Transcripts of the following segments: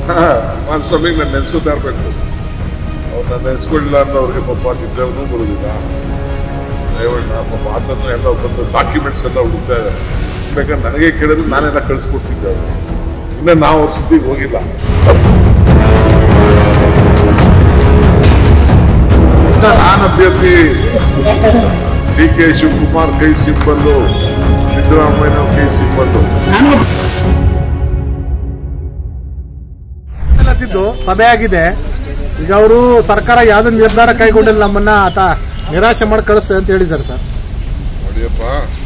ಕುಮಾರಸ್ವಾಮಿಗೆ ನಾನು ನೆನೆಸ್ಕೊತಾ ಇರಬೇಕು ಅವ್ರು ನಾನು ನೆನೆಸ್ಕೊಳ್ಳಿಲ್ಲ ಅಂದ್ರೆ ಅವ್ರಿಗೆ ಪಾಪ ನಿದ್ರೆನೂ ಬರೋದಿಲ್ಲ ರೇವಣ್ಣ ಪಾಪ ಆತನ ಎಲ್ಲ ಬಂದು ಡಾಕ್ಯುಮೆಂಟ್ಸ್ ಎಲ್ಲ ಹುಡುಕ್ತಾ ಇದ್ದಾರೆ ಬೇಕಾದ್ರೆ ನನಗೆ ಕೇಳಿದ್ರೆ ನಾನೆಲ್ಲ ಕಳಿಸ್ಕೊಡ್ತಿದ್ದೆ ಅವ್ರಿಗೆ ಇನ್ನು ನಾವು ಅವ್ರ ಸುದ್ದಿಗೆ ಹೋಗಿಲ್ಲ ನಾನು ಅಭ್ಯರ್ಥಿ ಡಿ ಕೆ ಶಿವಕುಮಾರ್ ಕೈ ಸಿಂಬಲ್ಲು ಸಿದ್ದರಾಮಯ್ಯ ಕೈ ಸಿಂಬಲ್ಲು ಮಾತಾಡ್ತಿದ್ದು ಸಭೆ ಆಗಿದೆ ಈಗ ಅವರು ಸರ್ಕಾರ ಯಾವ್ದು ನಿರ್ಧಾರ ಕೈಗೊಂಡಿಲ್ಲ ನಮ್ಮನ್ನ ಆತ ನಿರಾಶೆ ಮಾಡಿ ಕಳಿಸ್ತದೆ ಅಂತ ಹೇಳಿದ್ದಾರೆ ಸರ್ ನೋಡಿಯಪ್ಪ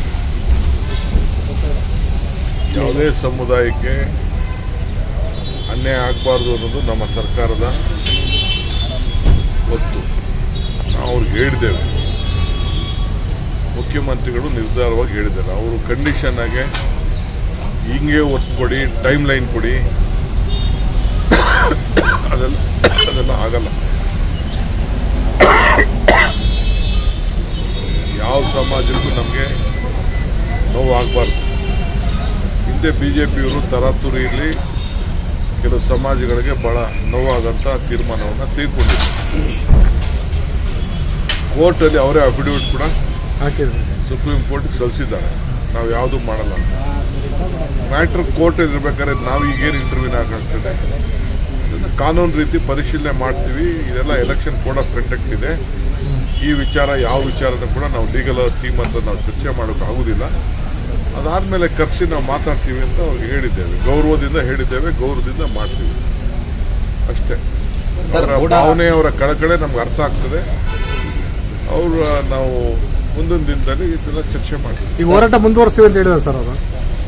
ಯಾವುದೇ ಸಮುದಾಯಕ್ಕೆ ಅನ್ಯಾಯ ಆಗಬಾರ್ದು ಅನ್ನೋದು ನಮ್ಮ ಸರ್ಕಾರದ ಒತ್ತು ನಾವು ಅವ್ರಿಗೆ ಹೇಳಿದ್ದೇವೆ ಮುಖ್ಯಮಂತ್ರಿಗಳು ನಿರ್ಧಾರವಾಗಿ ಹೇಳಿದ್ದಾರೆ ಅವರು ಕಂಡೀಷನ್ ಆಗಿ ಹಿಂಗೆ ಒತ್ತು ಕೊಡಿ ಟೈಮ್ ಲೈನ್ ಕೊಡಿ ಅದೆಲ್ಲ ಅದೆಲ್ಲ ಆಗಲ್ಲ ಯಾವ ಸಮಾಜಕ್ಕೂ ನಮಗೆ ನೋವು ಆಗಬಾರ್ದು ಹಿಂದೆ ಬಿ ಜೆ ಪಿಯವರು ತರಾತುರಿಯಲ್ಲಿ ಕೆಲವು ಸಮಾಜಗಳಿಗೆ ಬಹಳ ನೋವಾಗಂತ ತೀರ್ಮಾನವನ್ನು ತೆಗೆದುಕೊಂಡಿದ್ರು ಕೋರ್ಟಲ್ಲಿ ಅವರೇ ಅಫಿಡವಿಟ್ ಕೂಡ ಹಾಕಿದ್ರು ಸುಪ್ರೀಂ ಕೋರ್ಟ್ ಸಲ್ಲಿಸಿದ್ದಾರೆ ನಾವು ಯಾವುದು ಮಾಡಲ್ಲ ಮ್ಯಾಟ್ರ್ ಕೋರ್ಟಲ್ಲಿ ಇರ್ಬೇಕಾದ್ರೆ ನಾವು ಈಗೇನು ಇಂಟರ್ವ್ಯೂನ ಹಾಕಾಗ್ತದೆ ಇದನ್ನ ಕಾನೂನು ರೀತಿ ಪರಿಶೀಲನೆ ಮಾಡ್ತೀವಿ ಇದೆಲ್ಲ ಎಲೆಕ್ಷನ್ ಕೋಡ್ ಆಫ್ ಕಂಡಕ್ಟ್ ಇದೆ ಈ ವಿಚಾರ ಯಾವ ವಿಚಾರನೂ ಕೂಡ ನಾವು ಲೀಗಲ್ ಟೀಮ್ ಅಂತ ನಾವು ಚರ್ಚೆ ಮಾಡೋಕೆ ಆಗುದಿಲ್ಲ ಅದಾದ್ಮೇಲೆ ಕರೆಸಿ ನಾವು ಮಾತಾಡ್ತೀವಿ ಅಂತ ಅವ್ರಿಗೆ ಹೇಳಿದ್ದೇವೆ ಗೌರವದಿಂದ ಹೇಳಿದ್ದೇವೆ ಗೌರವದಿಂದ ಮಾಡ್ತೀವಿ ಅಷ್ಟೇ ಸರ್, ಅವರ ಕೂಡ- ಭಾವನೆ ಅವರ ಕಳಕಳೆ ನಮ್ಗೆ ಅರ್ಥ ಆಗ್ತದೆ ಅವ್ರ ನಾವು ಮುಂದಿನ ದಿನದಲ್ಲಿ ಇದೆಲ್ಲ ಚರ್ಚೆ ಮಾಡ್ತೀವಿ ಈಗ ಹೋರಾಟ ಮುಂದುವರಿಸ್ತೀವಿ ಅಂತ ಹೇಳಿದ್ರು ಸರ್ ಅವರು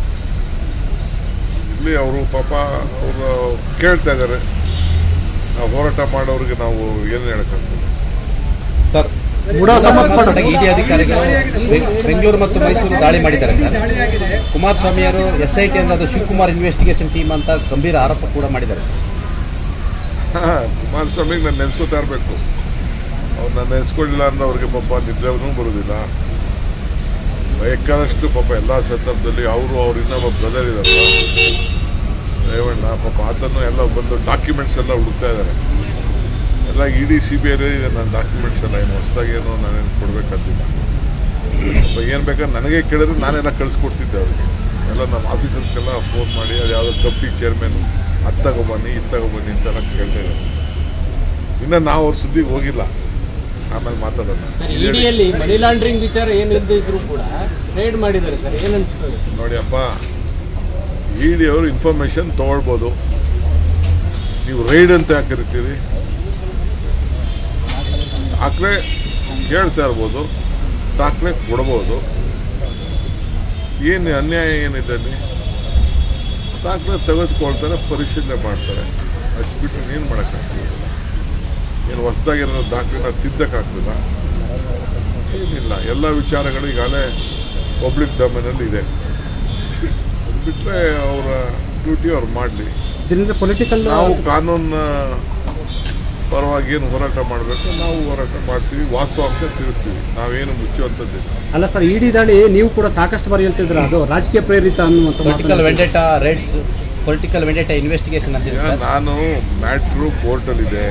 ಇಲ್ಲಿ ಅವರು ಪಾಪ ಅವರು ಕೇಳ್ತಾ ಇದ್ದಾರೆ ನಾವು ಹೋರಾಟ ಮಾಡೋರಿಗೆ ನಾವು ಏನು ಹೇಳಕ್ಕಾಗ್ತದೆ ಸರ್ ಮೂಡ ಸಂಬಂಧಪಟ್ಟ ಇಡಿ ಅಧಿಕಾರಿಗಳು ಬೆ- ಬೆಂಗಳೂರು ಮತ್ತು ಮೈಸೂರು ದಾಳಿ ಮಾಡಿದ್ದಾರೆ ಸರ್ ಕುಮಾರಸ್ವಾಮಿ ಅವರು ಎಸ್ ಐ ಟಿ ಅನ್ನೋದು ಶಿವಕುಮಾರ್ ಇನ್ವೆಸ್ಟಿಗೇಷನ್ ಟೀಮ್ ಅಂತ ಗಂಭೀರ ಆರೋಪ ಕೂಡ ಮಾಡಿದ್ದಾರೆ ಸರ್ ಹಾ, ಕುಮಾರಸ್ವಾಮಿಗೆ ನಾನು ನೆನೆಸ್ಕೊತಾ ಇರಬೇಕು ಅವ್ರು ನಾನು ನೆನೆಸ್ಕೊಳ್ಳಿಲ್ಲ ಅಂದ್ರೆ ಅವ್ರಿಗೆ ಪಾಪ ನಿದ್ರೆನೂ ಬರೋದಿಲ್ಲ ಬೇಕಾದಷ್ಟು ಪಾಪ ಎಲ್ಲ ಸಂದರ್ಭದಲ್ಲಿ ಅವರು ಅವ್ರ ಇನ್ನೊಬ್ಬ ಬ್ರದರ್ ಇದಾರಲ್ಲ ರೇವಣ್ಣ ಪಾಪ ಆತನು ಎಲ್ಲ ಬಂದು ಡಾಕ್ಯುಮೆಂಟ್ಸ್ ಎಲ್ಲ ಹುಡುಕ್ತಾ ಇದ್ದಾರೆ ಎಲ್ಲ ಇಡಿ ಸಿ ಬಿ ಐಲಿ ನನ್ನ ಡಾಕ್ಯುಮೆಂಟ್ಸ್ ಎಲ್ಲ ಏನು ಹೊಸದಾಗಿ ಏನೋ ನಾನೇನು ಕೊಡ್ಬೇಕಂತಿಲ್ಲ ಪಾಪ ಏನು ಬೇಕಾದ್ರೆ ನನಗೆ ಕೇಳಿದ್ರೆ ನಾನೆಲ್ಲ ಕಳಿಸ್ಕೊಡ್ತಿದ್ದೆ ಅವ್ರಿಗೆ ಎಲ್ಲ ನಮ್ಮ ಆಫೀಸರ್ಸ್ಗೆಲ್ಲ ಫೋನ್ ಮಾಡಿ ಅದು ಯಾವುದೋ ಕಂಪ್ನಿ ಚೇರ್ಮನ್ ಅದು ತಗೊಬನ್ನಿ ಇದು ತಗೊಬನ್ನಿ ಅಂತೆಲ್ಲ ಕೇಳ್ತಾ ಇದ್ದಾರೆ ಇನ್ನು ನಾವು ಅವ್ರ ಸುದ್ದಿಗೆ ಹೋಗಿಲ್ಲ ಆಮೇಲೆ ಮಾತಾಡೋಣ ಸರ್ ಇಡಿಯಲ್ಲಿ ಮನಿ ಲಾಂಡ್ರಿಂಗ್ ವಿಚಾರ ಏನು ಇದ್ದಿದ್ರು ಕೂಡ ರೇಡ್ ಮಾಡಿದ್ದಾರೆ ಸರ್ ಏನ್ ಅನ್ಸ್ತದೆ ನೋಡಿ ಅಪ್ಪ ಇಡಿ ಅವರು ಇನ್ಫಾರ್ಮೇಶನ್ ತಗೊಳ್ಬೋದು ನೀವು ರೈಡ್ ಅಂತ ಯಾಕೆ ಕರಿತೀರಿ ದಾಖಲೆ ಕೇಳ್ತಾ ಇರ್ಬೋದು ದಾಖಲೆ ಕೊಡ್ಬೋದು ಏನು ಅನ್ಯಾಯ ಏನಿದೆ ಅಲ್ಲಿ ದಾಖಲೆ ತೆಗೆದುಕೊಳ್ತಾರೆ ಪರಿಶೀಲನೆ ಮಾಡ್ತಾರೆ ಅಷ್ಟು ಬಿಟ್ಟು ಏನು ಮಾಡೋಕ್ಕಾಗ್ತದೆ ಏನು ಹೊಸದಾಗಿರೋ ದಾಖಲೆನ ತಿದ್ದಕ್ಕಾಗ್ತದ ಏನಿಲ್ಲ ಎಲ್ಲ ವಿಚಾರಗಳು ಈಗಾಗಲೇ ಪಬ್ಲಿಕ್ ಡೊಮೇನಲ್ಲಿ ಇದೆ ಅದು ಬಿಟ್ಟರೆ ಅವರ ಡ್ಯೂಟಿ ಅವ್ರು ಮಾಡಲಿ ಇದರಿಂದ ಪೊಲಿಟಿಕಲ್ ನಾವು ಕಾನೂನ ಪರವಾಗಿ ಏನು ಹೋರಾಟ ಮಾಡಬೇಕು ನಾವು ಹೋರಾಟ ಮಾಡ್ತೀವಿ ವಾಸ್ತವಾಂಶ ತಿಳಿಸ್ತೀವಿ ನಾವೇನು ಮುಚ್ಚುವಂಥದ್ದಿಲ್ಲ ಅಲ್ಲ ಸರ್ ಇಡಿ ದಾಳಿ ನೀವು ಕೂಡ ಸಾಕಷ್ಟು ಬಾರಿ ಹೇಳ್ತಿದ್ರ ಅದು ರಾಜಕೀಯ ಪ್ರೇರಿತ ಅನ್ನುವಂಥ ಪೊಲಿಟಿಕಲ್ ಮಾತನ್ನ- vendetta raids political vendetta investigation ಅಂತ ಈಗ ಸರ್ ನಾನು ಮ್ಯಾಟ್ರು ಕೋರ್ಟಲ್ಲಿದೆ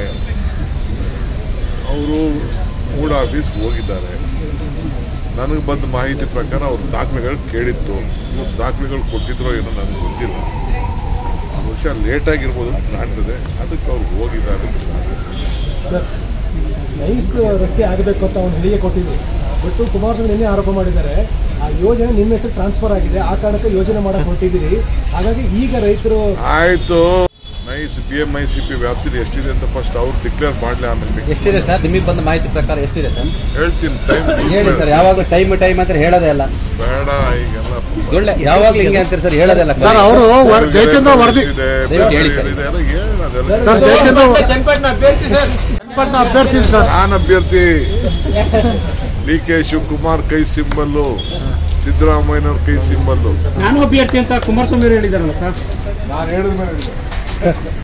ಅವರು ಮೂಡ್ ಆಫೀಸ್ ಹೋಗಿದ್ದಾರೆ ನನಗೆ ಬಂದ ಮಾಹಿತಿ ಪ್ರಕಾರ ಅವ್ರ ದಾಖಲೆಗಳು ಕೇಳಿತ್ತು ಇವ್ರು ದಾಖಲೆಗಳು ಕೊಟ್ಟಿದ್ರೋ ಏನೋ ನನಗೆ ಗೊತ್ತಿಲ್ಲ ಬಹುಶಃ ಲೇಟ್ ಆಗಿರ್ಬೋದು ಅಂತ ಕಾಣ್ತದೆ ಅದಕ್ಕೆ ಅವ್ರು ಹೋಗಿದ್ದಾರೆ ನೈಸ್ ರಸ್ತೆ ಆಗಬೇಕು ಅಂತ ಒಂದು ಹೇಳಿಕೆ ಕೊಟ್ಟಿದ್ರು ಬಟ್ ಕುಮಾರಸ್ವಾಮಿ ನಿನ್ನೆ ಆರೋಪ ಮಾಡಿದ್ದಾರೆ ಆ ಯೋಜನೆ ನಿಮ್ಮ ಹೆಸರು ಟ್ರಾನ್ಸ್ಫರ್ ಆಗಿದೆ ಆ ಕಾರಣಕ್ಕೆ ಯೋಜನೆ ಮಾಡಕ್ ಹೊರಟಿದ್ದೀರಿ ಹಾಗಾಗಿ ಈಗ ರೈತರು ಆಯ್ತು NICE B M I C P ವ್ಯಾಪ್ತಿಲಿ ಎಷ್ಟಿದೆ ಅಂತ ಫಸ್ಟ್ ಅವ್ರು ಡಿಕ್ಲೇರ್ ಮಾಡಲಿ ಆಮೇಲೆ ಎಷ್ಟಿದೆ ಸರ್ ನಿಮಗೆ ಬಂದ ಮಾಹಿತಿ ಪ್ರಕಾರ ಎಷ್ಟಿದೆ ಸರ್ ಹೇಳ್ತೀನಿ ಟೈಮ್ ಹೇಳಿ ಸರ್ ಯಾವಾಗಲೂ ಟೈಮ್ ಟೈಮ್ ಅಂತ ಹೇಳೋದೇ ಅಲ್ಲ ಬೇಡ ಈಗೆಲ್ಲ ಒಳ್ಳೆ ಯಾವಾಗಲೂ ಹಿಂಗೆ ಅಂತೀರಿ ಸರ್ ಹೇಳೋದೇ ಅಲ್ಲ ಸರ್ ಅವರು ಜಯಚಂದ್ರ ವರದಿ ಇದೆ, ದಯವಿಟ್ಟು ಹೇಳಿ ಸರ್. ಇದೆ, ಎಲ್ಲ ಹೇಳು ಅದೆಲ್ಲ. ಸರ್ ಜಯಚಂದ್ರ ಚನ್ನಪಟ್ಟಣ ಅಭ್ಯರ್ಥಿ ಸರ್ ಚನ್ನಪಟ್ಟಣ ಅಭ್ಯರ್ಥಿ ಸರ್ ನಾನು ಅಭ್ಯರ್ಥಿ ಡಿ ಕೆ ಶಿವಕುಮಾರ್ ಕೈ ಸಿಂಬಲ್ಲು ಸಿದ್ದರಾಮಯ್ಯನವ್ರ ಕೈ ಸಿಂಬಲ್ಲು ನಾನು ಅಭ್ಯರ್ಥಿ ಅಂತ ಕುಮಾರಸ್ವಾಮಿ ಅವರು ಹೇಳಿದಾರಲ್ಲ ಸರ್ ನಾನು ಹೇಳಿದ ಮೇಲೆ